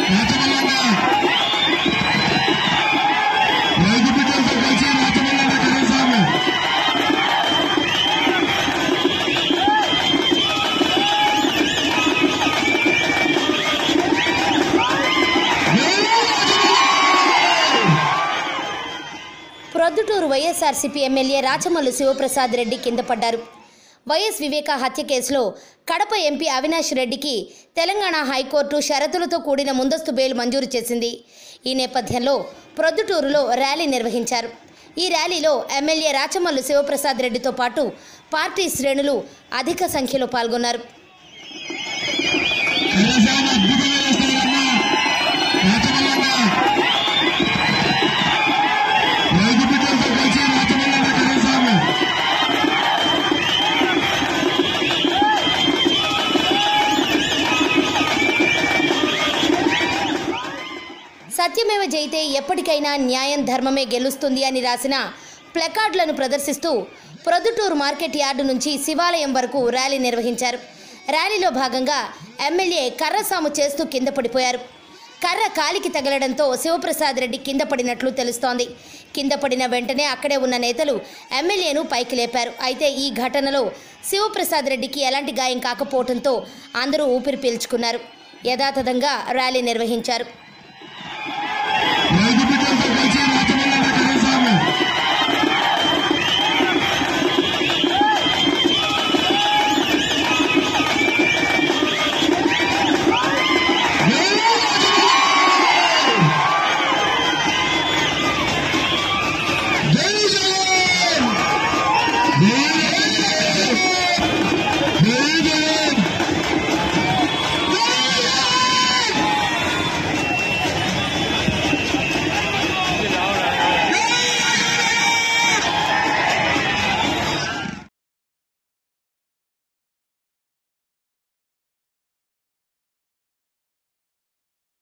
రాచమల్లన్న రైతు బిడ్డలతో కలిసి రాచమల్లన్న కనీసాము ప్రొద్దుటూరు వైఎస్ఆర్సీపీ ఎమ్మెల్యే రాచమల్లు శివప్రసాద్ రెడ్డి కింద పడ్డారు వైఎస్ వివేక హత్య కేసులో కడప ఎంపీ అవినాష్ రెడ్డికి తెలంగాణ హైకోర్టు షరతులతో కూడిన ముందస్తు బెయిల్ మంజూరు చేసింది ఈ నేపథ్యంలో ప్రొద్దుటూరులో ర్యాలీ నిర్వహించారు ఈ ర్యాలీలో ఎమ్మెల్యే రాచమల్లు శివప్రసాద్ రెడ్డితో పాటు పార్టీ శ్రేణులు అధిక సంఖ్యలో పాల్గొన్నారు కనీసాము అద్భుతంగా చేస్తారన్న రాచమల్లన్న రైతు బిడ్డలతో కలిసి రాచమల్లన్న కనీసాము సత్యమేవ జయితే ఎప్పటికైనా న్యాయం ధర్మమే గెలుస్తుంది అని రాసిన ప్లకార్డులను ప్రదర్శిస్తూ ప్రొద్దుటూరు మార్కెట్ యార్డు నుంచి శివాలయం వరకు ర్యాలీ నిర్వహించారు ర్యాలీలో భాగంగా ఎమ్మెల్యే కర్రసాము చేస్తూ కింద పడిపోయారు కర్ర కాలికి తగలడంతో శివప్రసాద్ రెడ్డి కింద పడినట్లు తెలుస్తోంది కింద పడిన వెంటనే అక్కడే ఉన్న నేతలు ఎమ్మెల్యేను పైకి లేపారు అయితే ఈ ఘటనలో శివప్రసాద్ రెడ్డికి ఎలాంటి గాయం కాకపోవడంతో అందరూ ఊపిరి పీల్చుకున్నారు యథాతథంగా ర్యాలీ నిర్వహించారు